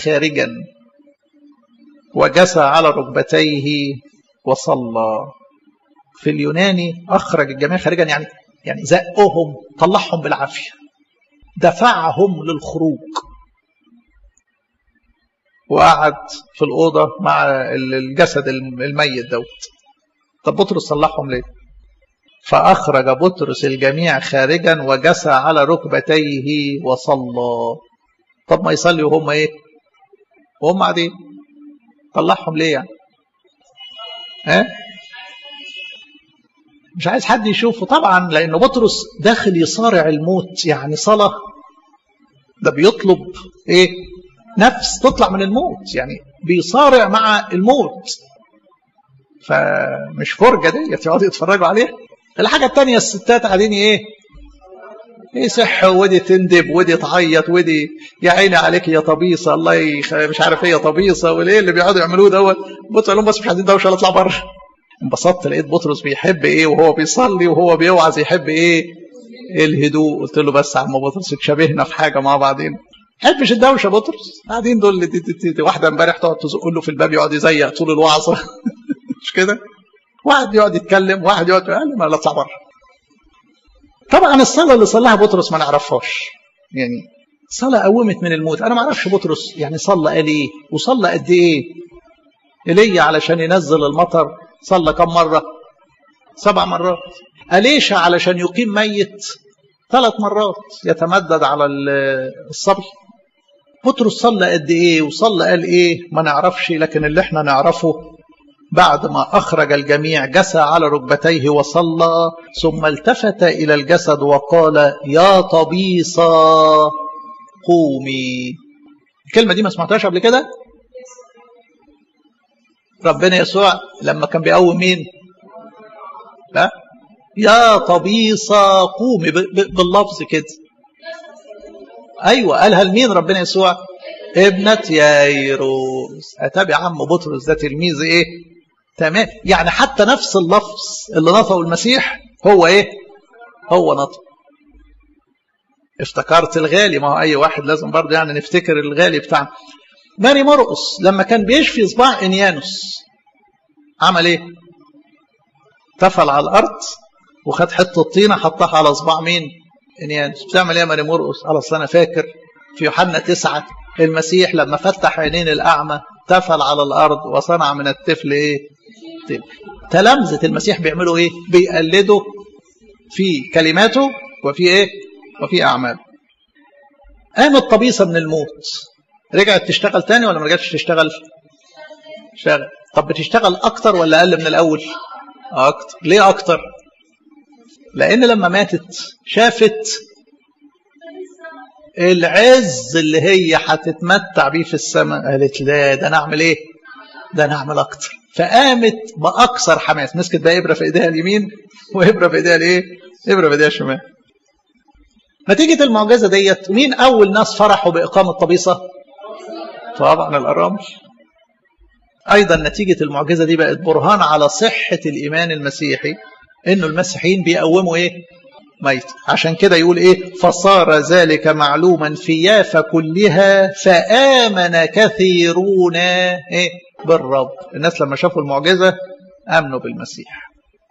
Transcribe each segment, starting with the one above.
خارجا وجسى على ركبتيه وصلى في اليوناني أخرج الجميع خارجا يعني يعني زقهم طلعهم بالعافية دفعهم للخروج وقعد في الأوضة مع الجسد الميت دوت طب بطرس صلحهم ليه فأخرج بطرس الجميع خارجا وجسى على ركبتيه وصلى طب ما يصلي وهم ايه وهم قاعدين طلعهم ليه يعني ها مش عايز حد يشوفه طبعا لأنه بطرس داخل يصارع الموت يعني صلاة ده بيطلب ايه نفس تطلع من الموت يعني بيصارع مع الموت فمش فرجة ديت يقعدوا يتفرجوا عليها الحاجة التانية الستات قاعدين ايه ايه صح ودي تندب ودي تعيط ودي يا عيني عليك يا طبيصه الله يخ... مش عارف ايه يا طبيصه وليه اللي بيقعدوا يعملوه دوت بص لهم بس مش عايزين دوشه اطلع بره انبسطت لقيت بطرس بيحب ايه وهو بيصلي وهو بيوعظ يحب ايه الهدوء قلت له بس يا عم بطرس تشابهنا في حاجه مع بعضين حبش الدوشه بطرس قاعدين دول دي دي دي دي واحده امبارح تقعد تزق له في الباب يقعد يزيق طول الوعظه مش كده واحد يقعد يتكلم واحد يقعد يقول ما لا اطلع بره طبعا الصلاه اللي صلاها بطرس ما نعرفهاش يعني صلاه قومت من الموت انا ما اعرفش بطرس يعني صلى قال ايه وصلى قد ايه ايليا علشان ينزل المطر صلى كم مره سبع مرات أليشا علشان يقيم ميت ثلاث مرات يتمدد على الصبي بطرس صلى قد ايه وصلى قال ايه ما نعرفش لكن اللي احنا نعرفه بعد ما أخرج الجميع جسى على ركبتيه وصلى ثم التفت إلى الجسد وقال يا طبيصة قومي الكلمة دي ما سمعتهاش قبل كده ربنا يسوع لما كان بيقوم مين لا يا طبيصة قومي باللفظ كده أيوة قالها لمين ربنا يسوع ابنة يايروس أتابع عم بطرس ده تلميذ إيه تمام يعني حتى نفس اللفظ اللي نطقه المسيح هو ايه هو نطق افتكرت الغالي ما هو اي واحد لازم برضه يعني نفتكر الغالي بتاعنا ماري مرقس لما كان بيشفي صباع انيانوس عمل ايه تفل على الارض وخد حته طينه حطها على صباع مين انيانوس بتعمل ايه يا ماري مرقس قال اصل انا فاكر في يوحنا تسعة المسيح لما فتح عينين الاعمى تفل على الارض وصنع من الطفل ايه تلامذة المسيح بيعملوا ايه بيقلدوا في كلماته وفي ايه وفي اعماله قامت طبيصة من الموت رجعت تشتغل تاني ولا ما رجعتش تشتغل اشتغل طب بتشتغل اكتر ولا اقل من الاول اكتر ليه اكتر لان لما ماتت شافت العز اللي هي هتتمتع بيه في السماء قالت لا ده انا اعمل ايه ده انا اعمل اكتر فقامت باكثر حماس مسكت بقى ابره في ايديها اليمين وابره في ايديها الايه ابره في ايديها الشمال نتيجه المعجزه ديت مين اول ناس فرحوا باقامه طبيصه طبعا الارامل ايضا نتيجه المعجزه دي بقت برهان على صحه الايمان المسيحي انه المسيحيين بيقوموا ايه ميت عشان كده يقول ايه فصار ذلك معلوما في يافا كلها فآمن كثيرون ايه بالرب الناس لما شافوا المعجزة آمنوا بالمسيح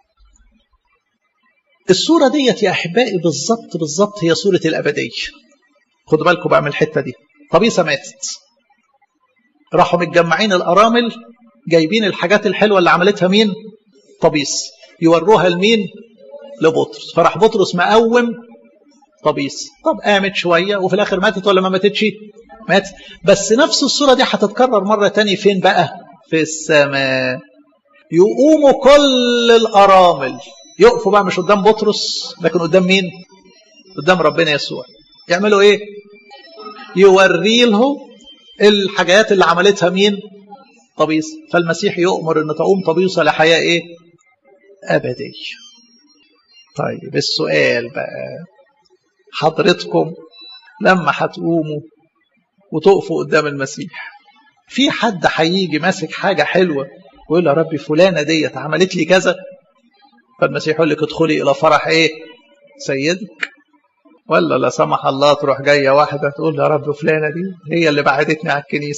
الصورة ديت يا أحبائي بالظبط بالظبط هي صورة الأبدية خدوا بالكم بقى من الحتة دي طبيسة ماتت راحوا متجمعين الأرامل جايبين الحاجات الحلوة اللي عملتها مين طبيس يوروها لمين لبطرس فراح بطرس مقوم طبيس طب قامت شوية وفي الآخر ماتت ولا ما ماتتش ماتت بس نفس الصورة دي هتتكرر مرة تاني فين بقى في السماء يقوموا كل الأرامل يقفوا بقى مش قدام بطرس لكن قدام مين قدام ربنا يسوع يعملوا ايه يوري له الحاجات اللي عملتها مين طبيس فالمسيح يؤمر ان تقوم طبيصة لحياة ايه أبدية طيب السؤال بقى حضرتكم لما هتقوموا وتقفوا قدام المسيح في حد هيجي ماسك حاجة حلوة ويقول يا ربي فلانة ديت عملت لي كذا فالمسيح يقول لك ادخلي إلى فرح إيه سيدك ولا لا سمح الله تروح جاية واحدة تقول يا رب فلانة دي هي اللي بعدتني على الكنيسة